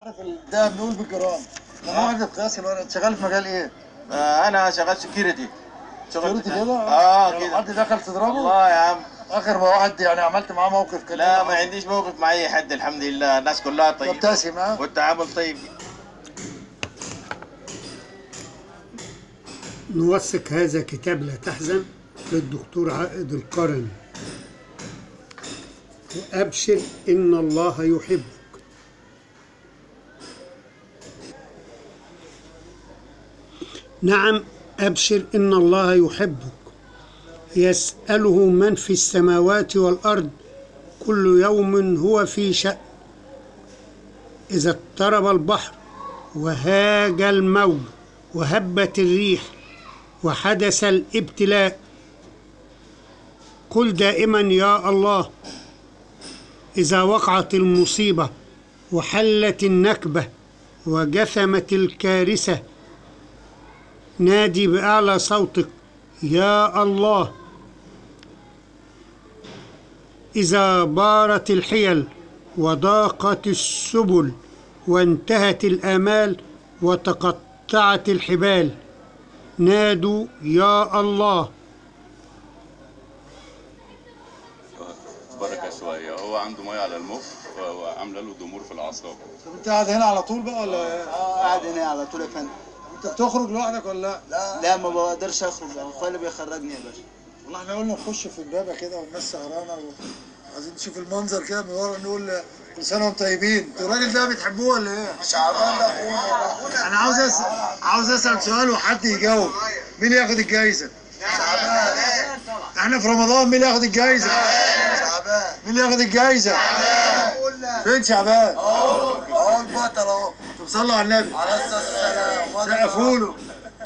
ده بنقول بالجرام لما واحد في قياس الورق شغال في مجال ايه؟ آه انا شغال سكيورتي سكيورتي كده؟ اه لو كده حد دخل تضربه؟ الله يا عم اخر ما واحد يعني عملت معاه موقف كده لا ما عنديش موقف مع اي حد الحمد لله الناس كلها طيبه مبتسم ها؟ والتعامل طيب نوثق هذا كتاب لا تحزن للدكتور عائد القرن وأبشر إن الله يحبك نعم أبشر إن الله يحبك يسأله من في السماوات والأرض كل يوم هو في شأن إذا اضطرب البحر وهاج الموج وهبت الريح وحدث الابتلاء قل دائما يا الله إذا وقعت المصيبة وحلت النكبة وجثمت الكارثة نادي بأعلى صوتك يا الله إذا بارت الحيل وضاقت السبل وانتهت الآمال وتقطعت الحبال نادوا يا الله بركة شوية هو عنده مية على المخ وعاملة له ضمور في الأعصاب طب انت قاعد هنا على طول بقى ولا ايه؟ اه قاعد هنا على طول يا فندم انت بتخرج لوحدك ولا لا؟ لا ما بقدرش اخرج اخويا اللي بيخرجني يا باشا والله احنا قلنا نخش في البابا كده والناس سهرانه وعايزين نشوف المنظر كده من ورا نقول كل سنه وانتم طيبين انتوا الراجل ده بتحبوه ولا ايه؟ شعبان ده اخونا انا عاوز اسال عاوز اسال سؤال وحد يجاوب مين ياخد الجايزه؟ شعبان احنا في رمضان مين ياخد الجايزه؟ شعبان مين ياخد الجايزه؟ فين شعبان؟ اهو البطل اهو طب صلوا على النبي عليه الصلاه والسلام سقفوا له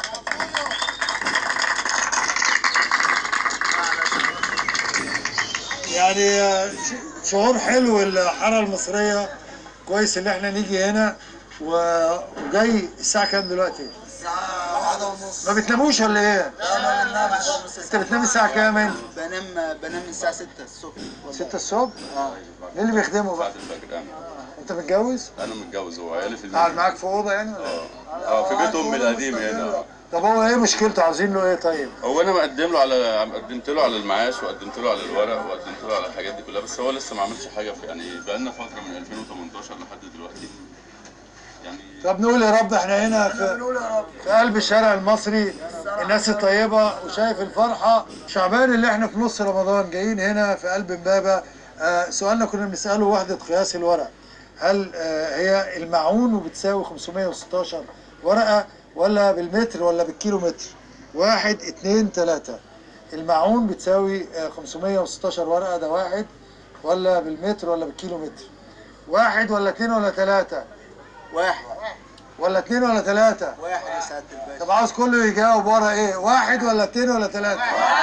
يعني آه، ش- شعور حلو الحاره المصريه كويس ان احنا نيجي هنا و- وجاي الساعه كام دلوقتي؟ الساعة واحدة ونص ما بتناموش ولا ايه؟ لا ما بننامش انت بتنام الساعه كام انت؟ بنام بنام من الساعة 6 الصبح 6 الصبح؟ اه مين اللي بيخدمه بقى؟ بعد الفجر أنا انت متجوز؟ أنا متجوز هو عيالي في قاعد البيت معاك في اوضه يعني ولا ايه؟ اه في بيت أمي القديم هنا طب هو ايه مشكلته عاوزين له ايه طيب؟ هو أنا مقدم له على قدمت له على المعاش وقدمت له على الورق وقدمت له على الحاجات دي كلها بس هو لسه ما عملش حاجة في يعني بقالنا فترة من 2018 لحد دلوقتي يعني طب نقول يا رب احنا هنا في, في قلب الشارع المصري الناس الطيبة وشايف الفرحة شعبان اللي احنا في نص رمضان جايين هنا في قلب امبابة آه سؤالنا كنا بنسأله وحدة قياس الورق هل آه هي المعون وبتساوي 516 ورقة ولا بالمتر ولا بالكيلو متر واحد اتنين تلاتة المعون بتساوي آه 516 ورقة ده واحد ولا بالمتر ولا بالكيلو متر واحد ولا اتنين ولا تلاتة واحد ولا اتنين ولا تلاتة واحد يا سعادة الباشا طب عاوز كله يجاوب ورا ايه واحد ولا اتنين ولا تلاتة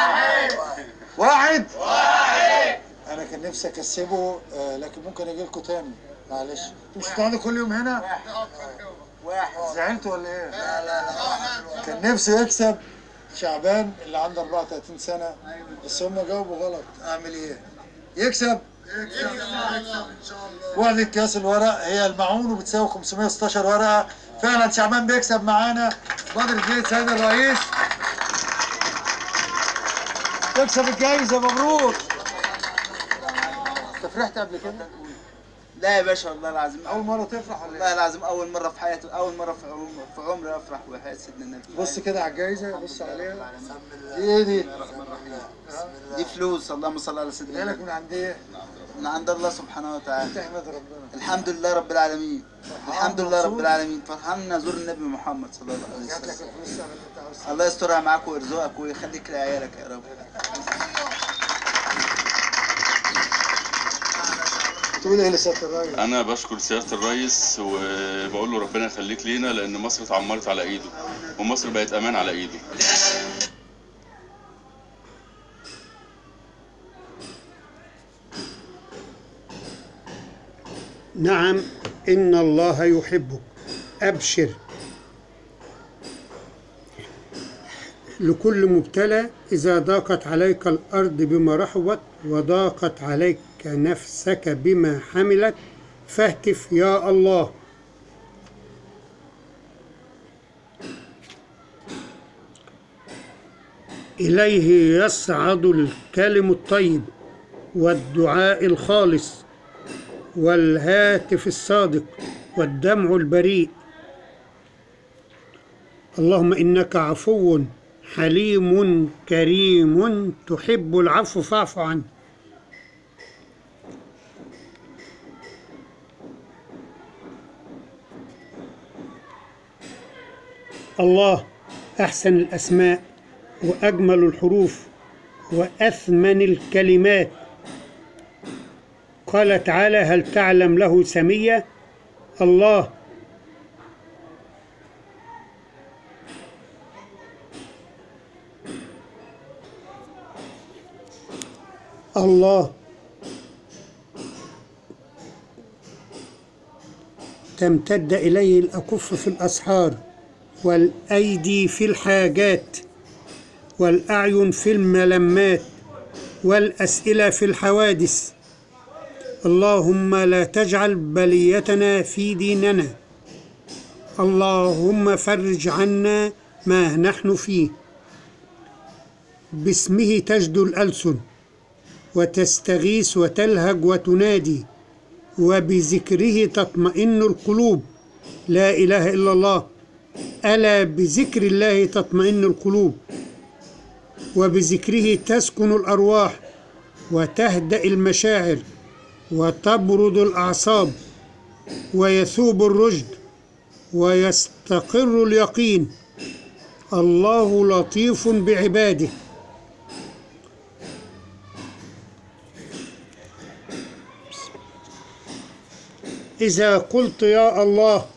واحد واحد انا كان نفسي اكسبه آه لكن ممكن اجي لكم تاني معلش انتوا مش بتقعدوا كل يوم هنا واحد زعلتوا ولا ايه لا لا لا كان نفسي يكسب شعبان اللي عنده 34 سنة بس هم جاوبوا غلط اعمل ايه يكسب وحدة كاس الورق هي المعون وبتساوي 516 ورقة فعلا شعبان بيكسب معانا بدر الدين سيد الرئيس تكسب الجايزة مبروك انت فرحت قبل كده؟ لا يا باشا والله العظيم أول مرة تفرح ولا والله ايه؟ العظيم اول مرة في حياتي اول مرة في عمري في عمري افرح بحياة سيدنا النبي بص كده على الجايزة بص عليها دي ايه دي؟ دي فلوس اللهم صل على سيدنا جايلك النبي من عند ايه؟ من عند الله سبحانه وتعالى تحمد ربنا الحمد لله رب العالمين الحمد لله رب مبسوط؟ العالمين فرحان نزور النبي محمد صلى الله عليه جات لك وسلم الفلوس اللي انت عاوز الله يسترها معاك ويرزقك ويخليك لعيالك يا رب تقول ايه لسيادة الرئيس؟ أنا بشكر سيادة الرئيس وبقول له ربنا يخليك لينا لأن مصر اتعمرت على إيده ومصر بقت أمان على إيده نعم إن الله يحبك أبشر لكل مبتلى إذا ضاقت عليك الأرض بما رحبت وضاقت عليك نفسك بما حملت فاهتف يا الله إليه يصعد الكلم الطيب والدعاء الخالص والهاتف الصادق والدمع البريء اللهم إنك عفو حليم كريم تحب العفو فاعف عنه الله أحسن الأسماء وأجمل الحروف وأثمن الكلمات قال تعالى هل تعلم له سمية الله الله تمتد إليه الأكف في الأسحار والأيدي في الحاجات والأعين في الملمات والأسئلة في الحوادث اللهم لا تجعل بليتنا في ديننا اللهم فرج عنا ما نحن فيه باسمه تجد الألسن وتستغيث وتلهج وتنادي وبذكره تطمئن القلوب لا إله إلا الله ألا بذكر الله تطمئن القلوب وبذكره تسكن الأرواح وتهدأ المشاعر وتبرد الأعصاب ويثوب الرشد ويستقر اليقين الله لطيف بعباده إذا قلت يا الله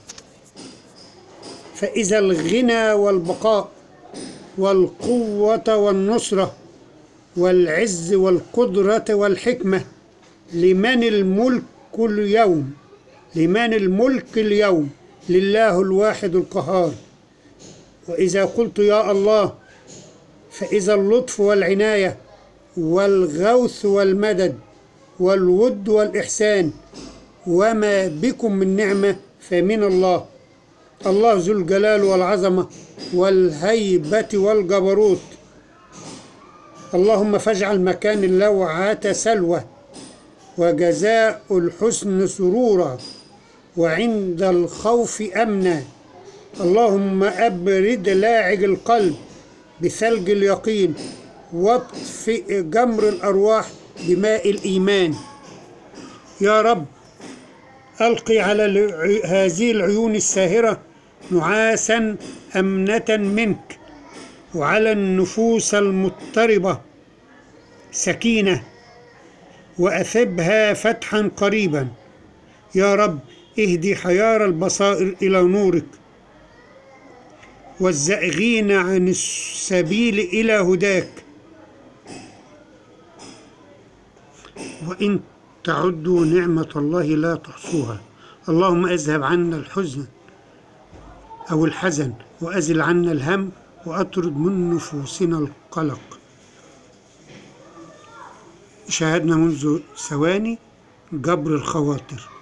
فإذا الغنى والبقاء والقوة والنصرة والعز والقدرة والحكمة لمن الملك اليوم لمن الملك اليوم لله الواحد القهار وإذا قلت يا الله فإذا اللطف والعناية والغوث والمدد والود والإحسان وما بكم من نعمة فمن الله الله ذو الجلال والعظمة والهيبة والجبروت اللهم فاجعل مكان اللوعة سلوى وجزاء الحسن سرورا وعند الخوف أمنا اللهم أبرد لاعج القلب بثلج اليقين واطفئ جمر الأرواح بماء الإيمان يا رب ألقي على الع- هذه العيون الساهرة نعاسا أمنة منك وعلى النفوس المضطربة سكينة وأثبها فتحا قريبا يا رب اهدي حيار البصائر إلى نورك والزائغين عن السبيل إلى هداك وإن تعدوا نعمة الله لا تحصوها اللهم اذهب عنا الحزن أو الحزن وأزل عنا الهم وأطرد من نفوسنا القلق شاهدنا منذ ثواني جبر الخواطر